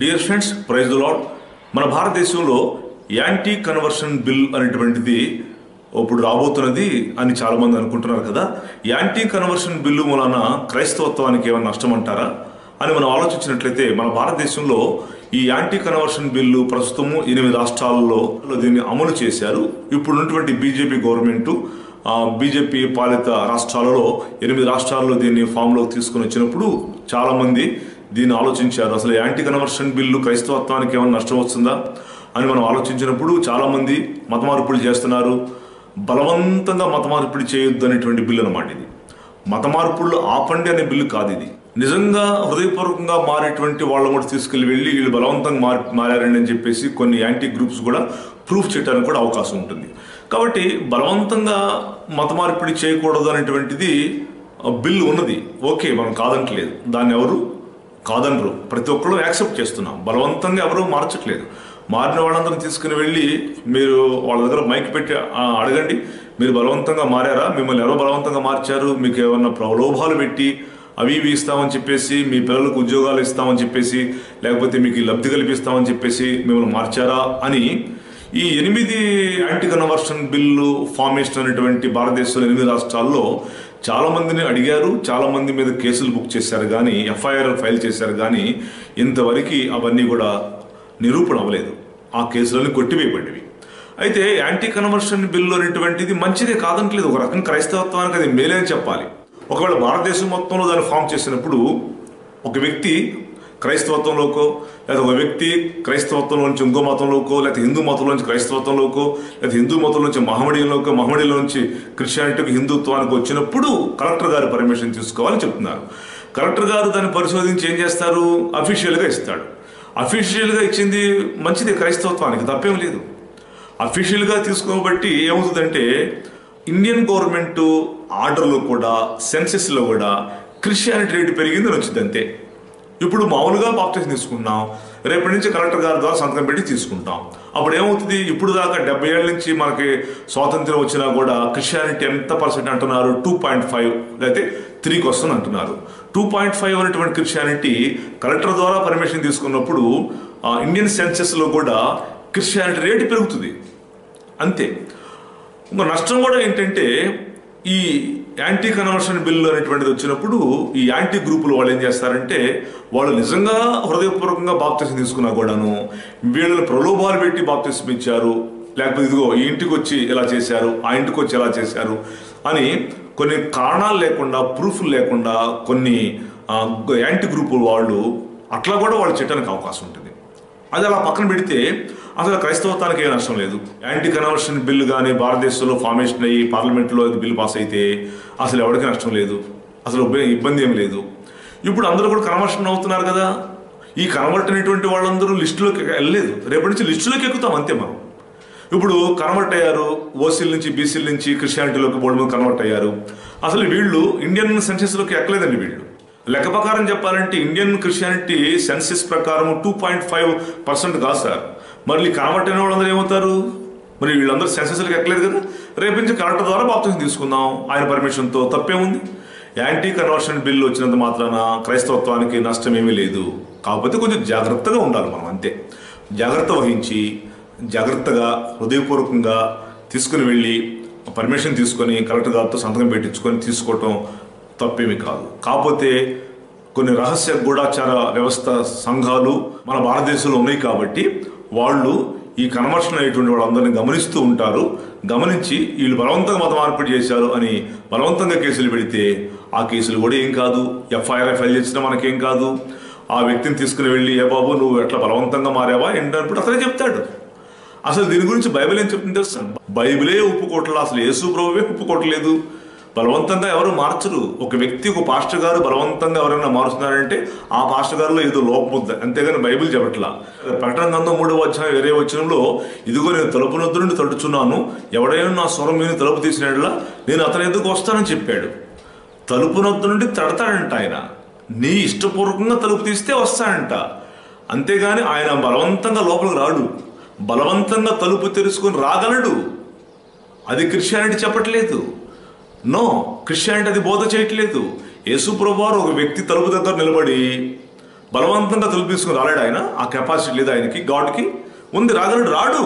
dear friends praise the lord మన భారతదేశంలో anti conversion bill అనేటువంటిది ఇప్పుడు రాబోతున్నది అని చాలా మంది అనుకుంటున్నారు కదా యాంటీ కన్వర్షన్ బిల్లు వలన క్రైస్తవత్వానికి ఏమైనా నష్టం అంటారా అని మనం ఆలోచించినట్లయితే మన భారతదేశంలో ఈ యాంటీ కన్వర్షన్ బిల్లు ప్రస్తుతము ఎనిమిది రాష్ట్రాలలో దీన్ని అమలు చేశారు ఇప్పుడు ఉన్నటువంటి బీజేపీ గవర్నమెంట్ బీజేపీ పాలిత రాష్ట్రాలలో ఎనిమిది రాష్ట్రాల్లో దీన్ని ఫామ్లోకి తీసుకుని వచ్చినప్పుడు చాలా మంది దీన్ని ఆలోచించారు అసలు యాంటీ కన్వర్షన్ బిల్లు క్రైస్తవత్వానికి ఏమైనా నష్టం వస్తుందా అని మనం ఆలోచించినప్పుడు చాలా మంది మత మార్పులు చేస్తున్నారు బలవంతంగా మత మార్పిడి చేయొద్దు అనేటువంటి బిల్లు అనమాట ఇది మత మార్పులు ఆపండి అనే బిల్లు కాదు ఇది నిజంగా హృదయపూర్వకంగా మారేటువంటి వాళ్ళని కూడా తీసుకెళ్లి వెళ్ళి వీళ్ళు బలవంతంగా మారి మారారండి అని చెప్పేసి కొన్ని యాంటీ గ్రూప్స్ కూడా ప్రూఫ్ చేయడానికి కూడా అవకాశం ఉంటుంది కాబట్టి బలవంతంగా మత మార్పిడి చేయకూడదు అనేటువంటిది ఆ, బిల్లు ఉన్నది ఓకే మనం కాదంటలేదు దాన్ని ఎవరు కాదనరు ప్రతి ఒక్కరు యాక్సెప్ట్ చేస్తున్నాం బలవంతంగా ఎవరు మార్చట్లేదు మారిన వాళ్ళందరం తీసుకుని వెళ్ళి మీరు వాళ్ళ దగ్గర మైక్ పెట్టి ఆ, అడగండి మీరు బలవంతంగా మారారా మిమ్మల్ని ఎవరో బలవంతంగా మార్చారు మీకు ఏమన్నా ప్రలోభాలు పెట్టి అవి ఇవి ఇస్తామని చెప్పేసి మీ పిల్లలకు ఉద్యోగాలు ఇస్తామని చెప్పేసి లేకపోతే మీకు ఈ లబ్ధి కల్పిస్తామని చెప్పేసి మిమ్మల్ని మార్చారా అని ఈ ఎనిమిది యాంటీ కన్వర్షన్ బిల్లు ఫార్మేషన్ అనేటువంటి భారతదేశంలో ఎనిమిది రాష్ట్రాల్లో చాలా మందిని అడిగారు చాలా మంది మీద కేసులు బుక్ చేశారు కానీ ఎఫ్ఐఆర్ ఫైల్ చేశారు కానీ ఇంతవరకు అవన్నీ కూడా నిరూపణ అవ్వలేదు ఆ కేసులన్నీ కొట్టివేయబడినవి అయితే యాంటీ కన్వర్షన్ బిల్లు అనేటువంటిది మంచిదే కాదంటలేదు ఒక రకం క్రైస్తవత్వానికి అది మేలే అని చెప్పాలి ఒకవేళ భారతదేశం మొత్తంలో దాన్ని ఫామ్ చేసినప్పుడు ఒక వ్యక్తి క్రైస్తవత్వంలోకో లేదా ఒక వ్యక్తి క్రైస్తవత్వం నుంచి ఇంకో మతంలోకో లేకపోతే హిందూ మతంలో నుంచి క్రైస్తవత్వంలోకో లేదా హిందూ మతం నుంచి మహమ్మడీయంలోకో మహమ్మడీలో నుంచి క్రిస్టియానిటీకి హిందుత్వానికి వచ్చినప్పుడు కలెక్టర్ గారి పర్మిషన్ తీసుకోవాలని చెప్తున్నారు కలెక్టర్ గారు దాన్ని పరిశోధించి ఏం చేస్తారు అఫీషియల్గా ఇస్తాడు అఫీషియల్గా ఇచ్చింది మంచిది క్రైస్తవత్వానికి తప్పేం లేదు అఫీషియల్గా తీసుకోబట్టి ఏమవుతుందంటే ఇండియన్ గవర్నమెంట్ ఆర్డర్లో కూడా సెన్సెస్లో కూడా క్రిస్టియానిటీ రేటు పెరిగిందని వచ్చింది అంతే ఇప్పుడు మామూలుగా బాప్టిజం తీసుకుంటున్నాం రేపటి నుంచి కలెక్టర్ గారి ద్వారా సంతకం పెట్టి తీసుకుంటాం అప్పుడు ఏమవుతుంది ఇప్పుడు దాకా డెబ్బై ఏళ్ళ నుంచి మనకి స్వాతంత్రం వచ్చినా కూడా క్రిస్టియానిటీ ఎంత పర్సెంట్ అంటున్నారు టూ పాయింట్ ఫైవ్ అయితే త్రీకి వస్తుంది అంటున్నారు టూ పాయింట్ ఫైవ్ అనేటువంటి క్రిస్టియానిటీ కలెక్టర్ ద్వారా పర్మిషన్ తీసుకున్నప్పుడు ఆ, ఇండియన్ సెన్సెస్లో కూడా క్రిస్టియానిటీ రేటు పెరుగుతుంది అంతే ఇంకా నష్టం కూడా ఏంటంటే ఈ యాంటీ కన్వర్షన్ బిల్లు అనేటువంటిది వచ్చినప్పుడు ఈ యాంటీ గ్రూపులు వాళ్ళు ఏం చేస్తారంటే వాళ్ళు నిజంగా హృదయపూర్వకంగా బాప్తిసం తీసుకున్నా కూడాను వీళ్ళని ప్రలోభాలు పెట్టి బాప్తిసం ఇచ్చారు లేకపోతే ఇదిగో ఈ ఇంటికి వచ్చి ఇలా చేశారు ఆ ఇంటికి వచ్చి ఎలా చేశారు అని కొన్ని కారణాలు లేకుండా ప్రూఫ్లు లేకుండా కొన్ని ఆ, యాంటీ గ్రూపుల వాళ్ళు అట్లా కూడా వాళ్ళు చేయడానికి అవకాశం ఉంటుంది అది అలా పక్కన పెడితే అసలు క్రైస్తవత్వానికి ఏ నష్టం లేదు యాంటీ కన్వర్షన్ బిల్లు కానీ భారతదేశంలో ఫార్మేషన్ అయ్యి పార్లమెంట్లో అది బిల్ పాస్ అయితే అసలు ఎవరికి నష్టం లేదు అసలు ఇబ్బ- ఇబ్బంది ఏం లేదు ఇప్పుడు అందరూ కూడా కన్వర్షన్ అవుతున్నారు కదా ఈ కన్వర్ట్ అనేటువంటి వాళ్ళందరూ లిస్టులోకి వెళ్ళలేదు రేపటి నుంచి లిస్టులోకి ఎక్కుతాం అంతే మనం ఇప్పుడు కన్వర్ట్ అయ్యారు ఓసీల నుంచి బీసీల నుంచి క్రిస్టియానిటీలోకి బోర్డు మీద కన్వర్ట్ అయ్యారు అసలు వీళ్ళు ఇండియన్ సెన్సెస్లోకి ఎక్కలేదండి వీళ్ళు లెక్క ప్రకారం చెప్పాలంటే ఇండియన్ క్రిస్టియానిటీ సెన్సెస్ ప్రకారం టూ పాయింట్ ఫైవ్ పర్సెంట్ కాదు సార్ మరి కన్వర్ట్ అయిన వాళ్ళందరూ ఏమవుతారు మరి వీళ్ళందరూ సెన్సెస్లోకి ఎక్కలేదు కదా రేపు నుంచి కలెక్టర్ ద్వారా బాప్తిజం తీసుకుందాం ఆయన పర్మిషన్తో తప్పేముంది యాంటీ కన్వర్షన్ బిల్లు వచ్చినంత మాత్రాన క్రైస్తవత్వానికి నష్టం ఏమీ లేదు కాకపోతే కొంచెం జాగ్రత్తగా ఉండాలి మనం అంతే జాగ్రత్త వహించి జాగ్రత్తగా హృదయపూర్వకంగా తీసుకుని వెళ్ళి పర్మిషన్ తీసుకొని కలెక్టర్ గారితో సంతకం పెట్టించుకొని తీసుకోవటం తప్పేమీ కాదు కాకపోతే కొన్ని రహస్య గూఢాచార వ్యవస్థ సంఘాలు మన భారతదేశంలో ఉన్నాయి కాబట్టి వాళ్ళు ఈ కన్వర్షన్ అయ్యేటువంటి వాళ్ళందరినీ గమనిస్తూ ఉంటారు గమనించి వీళ్ళు బలవంతంగా మత మార్పిడి చేశారు అని బలవంతంగా కేసులు పెడితే ఆ కేసులు కూడా ఏం కాదు ఎఫ్ఐఆర్ ఫైల్ చేసినా మనకేం కాదు ఆ వ్యక్తిని తీసుకుని వెళ్ళి ఏ బాబు నువ్వు ఎట్లా బలవంతంగా మారావా ఏంటన్నప్పుడు అతనే చెప్తాడు అసలు దీని గురించి బైబిల్ ఏం చెప్తుంది తెలుసా బైబిలే ఒప్పుకోవట్లేదు అసలు యేసు ప్రభువే ఒప్పుకోవట్లేదు బలవంతంగా ఎవరు మార్చరు ఒక వ్యక్తి ఒక పాస్టర్ గారు బలవంతంగా ఎవరైనా మారుస్తున్నారంటే ఆ పాస్టర్ గారిలో ఏదో లోపం ఉంది అంతేగాని బైబిల్ చెప్పట్లా ప్రకటన గ్రంథం మూడవ అధ్యాయం వేరే వచనంలో ఇదిగో నేను తలుపు నొద్దు నుండి తడుచున్నాను ఎవడైనా నా స్వరం మీద తలుపు తీసినట్లా నేను అతని ఎందుకు వస్తానని చెప్పాడు తలుపు నొద్దు నుండి తడతాడంట ఆయన నీ ఇష్టపూర్వకంగా తలుపు తీస్తే వస్తాడంట అంతేగాని ఆయన బలవంతంగా లోపలికి రాడు బలవంతంగా తలుపు తెరుచుకొని రాగలడు అది క్రిస్టియానిటీ చెప్పట్లేదు నో క్రిస్టియానిటీ అది బోధ చేయట్లేదు యేసు ప్రభువారు ఒక వ్యక్తి తలుపు దగ్గర నిలబడి బలవంతంగా తలుపు తీసుకుని రాలేడు ఆయన ఆ కెపాసిటీ లేదు ఆయనకి గాడ్కి ఉంది రాగలడు రాడు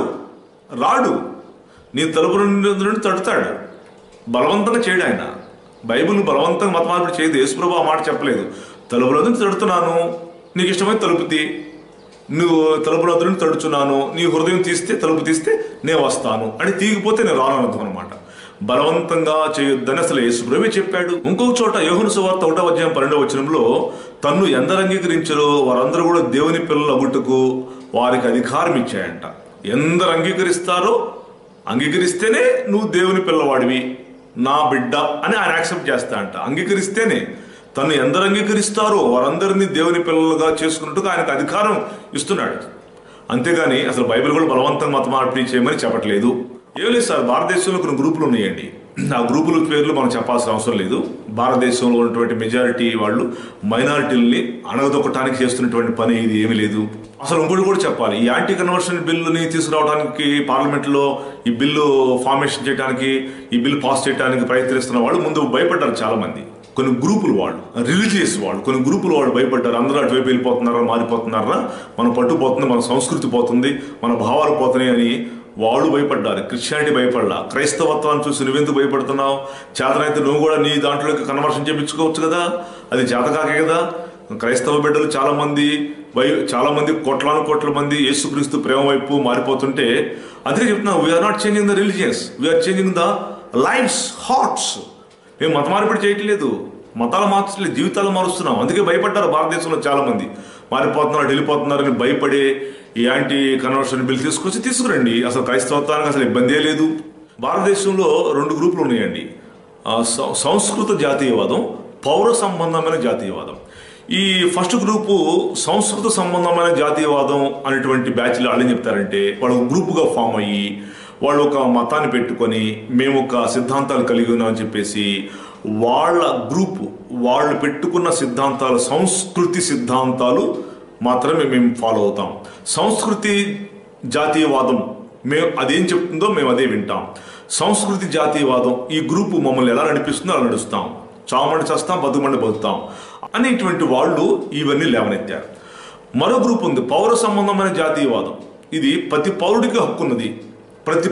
రాడు నీ తలుపు నుండి నుండి తడుతాడు బలవంతంగా చేయడు ఆయన బైబిల్ బలవంతంగా మత మార్పిడి చేయదు యేసుప్రభు ఆ మాట చెప్పలేదు తలుపులో నుంచి తడుతున్నాను నీకు ఇష్టమైన తలుపు తీ నువ్వు తలుపులో నుండి తడుచున్నాను నీ హృదయం తీస్తే తలుపు తీస్తే నేను వస్తాను అని తీగిపోతే నేను రాను అర్థం అనమాట బలవంతంగా చేయొద్దని అసలు యేసుప్రభే చెప్పాడు ఇంకొక చోట యోహను సువార్త ఒకటో అధ్యాయం పన్నెండవ వచనంలో తన్ను ఎందరు అంగీకరించారో వారందరూ కూడా దేవుని పిల్లలు అగుట్టుకు వారికి అధికారం ఇచ్చాయంట ఎందరు అంగీకరిస్తారో అంగీకరిస్తేనే నువ్వు దేవుని పిల్లవాడివి నా బిడ్డ అని ఆయన యాక్సెప్ట్ చేస్తా అంట అంగీకరిస్తేనే తను ఎందరు అంగీకరిస్తారో వారందరినీ దేవుని పిల్లలుగా చేసుకున్నట్టుగా ఆయనకు అధికారం ఇస్తున్నాడు అంతేగాని అసలు బైబిల్ కూడా బలవంతంగా మత మార్పిడి చేయమని చెప్పట్లేదు ఏం లేదు సార్ భారతదేశంలో కొన్ని గ్రూపులు ఉన్నాయండి ఆ గ్రూపుల పేర్లు మనం చెప్పాల్సిన అవసరం లేదు భారతదేశంలో ఉన్నటువంటి మెజారిటీ వాళ్ళు మైనారిటీలని అణగదొక్కటానికి చేస్తున్నటువంటి పని ఇది ఏమీ లేదు అసలు ఇంకోటి కూడా చెప్పాలి ఈ యాంటీ కన్వర్షన్ బిల్లుని తీసుకురావడానికి పార్లమెంట్లో ఈ బిల్లు ఫార్మేషన్ చేయడానికి ఈ బిల్లు పాస్ చేయడానికి ప్రయత్నిస్తున్న వాళ్ళు ముందు భయపడ్డారు చాలా మంది కొన్ని గ్రూపులు వాళ్ళు రిలీజియస్ వాళ్ళు కొన్ని గ్రూపులు వాళ్ళు భయపడ్డారు అందరూ అటువైపు వెళ్ళిపోతున్నారా మారిపోతున్నారా మన పట్టు పోతుంది మన సంస్కృతి పోతుంది మన భావాలు పోతున్నాయి అని వాళ్ళు భయపడ్డారు క్రిస్టియానిటీ భయపడలా క్రైస్తవత్వాన్ని చూసి నువ్వెందుకు భయపడుతున్నావు చేతనైతే నువ్వు కూడా నీ దాంట్లోకి కన్వర్షన్ చేయించుకోవచ్చు కదా అది చేతకాకే కదా క్రైస్తవ బిడ్డలు చాలా మంది వై చాలా మంది కోట్లాను కోట్ల మంది యేసుక్రీస్తు ప్రేమ వైపు మారిపోతుంటే అందుకే చెప్తున్నా we're not changing the religions we're changing the lives hearts మేము మత మార్పిడి చేయట్లేదు మతాలు మార్చట్లేదు జీవితాలు మారుస్తున్నాం అందుకే భయపడ్డారు భారతదేశంలో చాలా మంది మారిపోతున్నారు వెళ్ళిపోతున్నారని భయపడే ఈ యాంటీ కన్వర్షన్ బిల్ తీసుకొచ్చి తీసుకురండి అసలు క్రైస్తవత్వానికి అసలు ఇబ్బందే లేదు భారతదేశంలో రెండు గ్రూపులు ఉన్నాయండి ఆ, సం- సంస్కృత జాతీయవాదం పౌర సంబంధమైన జాతీయవాదం ఈ ఫస్ట్ గ్రూపు సంస్కృత సంబంధమైన జాతీయవాదం అనేటువంటి బ్యాచ్లు వాళ్ళు ఏం చెప్తారంటే వాళ్ళు ఒక గ్రూపుగా ఫామ్ అయ్యి వాళ్ళు ఒక మతాన్ని పెట్టుకొని మేము ఒక సిద్ధాంతాలు కలిగి ఉన్నామని చెప్పేసి వాళ్ళ గ్రూప్ వాళ్ళు పెట్టుకున్న సిద్ధాంతాలు సంస్కృతి సిద్ధాంతాలు మాత్రమే మేము ఫాలో అవుతాం సంస్కృతి జాతీయవాదం మేము అదేం చెప్తుందో మేము అదే వింటాం సంస్కృతి జాతీయవాదం ఈ గ్రూపు మమ్మల్ని ఎలా నడిపిస్తుందో అలా నడుస్తాం చావమండి చేస్తాం బతుకమండి బతుకుతాం అనేటువంటి వాళ్ళు ఇవన్నీ లేవనెత్తారు మరో గ్రూప్ ఉంది పౌర సంబంధమైన జాతీయవాదం ఇది ప్రతి పౌరుడికి హక్కు ఉన్నది ప్రతి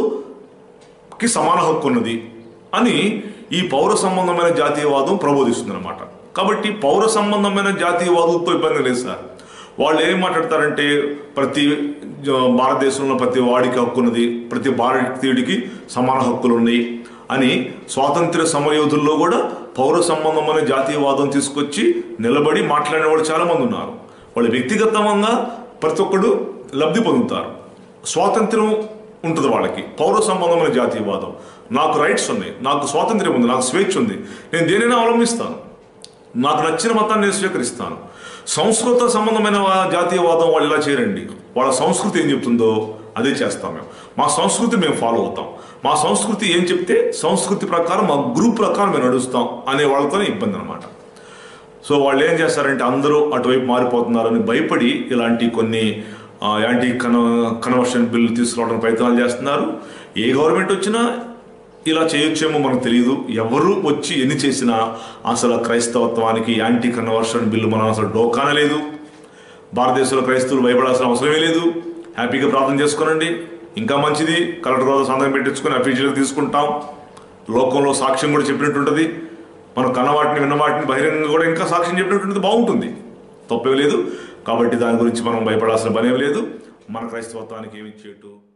పౌరుడుకి సమాన హక్కు ఉన్నది అని ఈ పౌర సంబంధమైన జాతీయవాదం ప్రబోధిస్తుంది అనమాట కాబట్టి పౌర సంబంధమైన జాతీయవాదంతో ఇబ్బంది లేదు సార్ వాళ్ళు ఏం మాట్లాడతారంటే ప్రతి జ- భారతదేశంలో ప్రతి వాడికి హక్కు ఉన్నది ప్రతి భారతీయుడికి సమాన హక్కులు ఉన్నాయి అని స్వాతంత్ర్య సమరయోధుల్లో కూడా పౌర సంబంధమైన జాతీయవాదం తీసుకొచ్చి నిలబడి మాట్లాడిన వాళ్ళు చాలా మంది ఉన్నారు వాళ్ళు వ్యక్తిగతంగా ప్రతి ఒక్కడు లబ్ధి పొందుతారు స్వాతంత్ర్యం ఉంటుంది వాళ్ళకి పౌర సంబంధమైన జాతీయవాదం నాకు రైట్స్ ఉన్నాయి నాకు స్వాతంత్ర్యం ఉంది నాకు స్వేచ్ఛ ఉంది నేను దేనైనా అవలంబిస్తాను నాకు నచ్చిన మతాన్ని నేను స్వీకరిస్తాను సంస్కృత సంబంధమైన వా- జాతీయవాదం వాళ్ళు ఇలా చేయరండి వాళ్ళ సంస్కృతి ఏం చెప్తుందో అదే చేస్తాం మేము మా సంస్కృతి మేము ఫాలో అవుతాం మా సంస్కృతి ఏం చెప్తే సంస్కృతి ప్రకారం మా గ్రూప్ ప్రకారం మేము నడుస్తాం అనే వాళ్ళతోనే ఇబ్బంది అనమాట సో వాళ్ళు ఏం చేస్తారంటే అందరూ అటువైపు మారిపోతున్నారని భయపడి ఇలాంటి కొన్ని ఆ, యాంటీ కన కన్వర్షన్ బిల్లు తీసుకురావడానికి ప్రయత్నాలు చేస్తున్నారు ఏ గవర్నమెంట్ వచ్చినా ఇలా చేయొచ్చేమో మనకు తెలియదు ఎవరు వచ్చి ఎన్ని చేసినా అసలు క్రైస్తవత్వానికి యాంటీ కన్వర్షన్ బిల్లు మనం అసలు డోకానే లేదు భారతదేశంలో క్రైస్తవులు భయపడాల్సిన అవసరమే లేదు హ్యాపీగా ప్రార్థన చేసుకోనండి ఇంకా మంచిది కలెక్టర్ గారు సంతకం పెట్టించుకొని అఫీషియల్గా తీసుకుంటాం లోకంలో సాక్ష్యం కూడా చెప్పినట్టుంటుంది మనం కన్న వాటిని విన్న వాటిని బహిరంగంగా కూడా ఇంకా సాక్ష్యం చెప్పినట్టుంటుంది బాగుంటుంది తప్పేం లేదు కాబట్టి దాని గురించి మనం భయపడాల్సిన పనేం లేదు మన క్రైస్తవత్వానికి ఏమి ఇచ్చేట్టు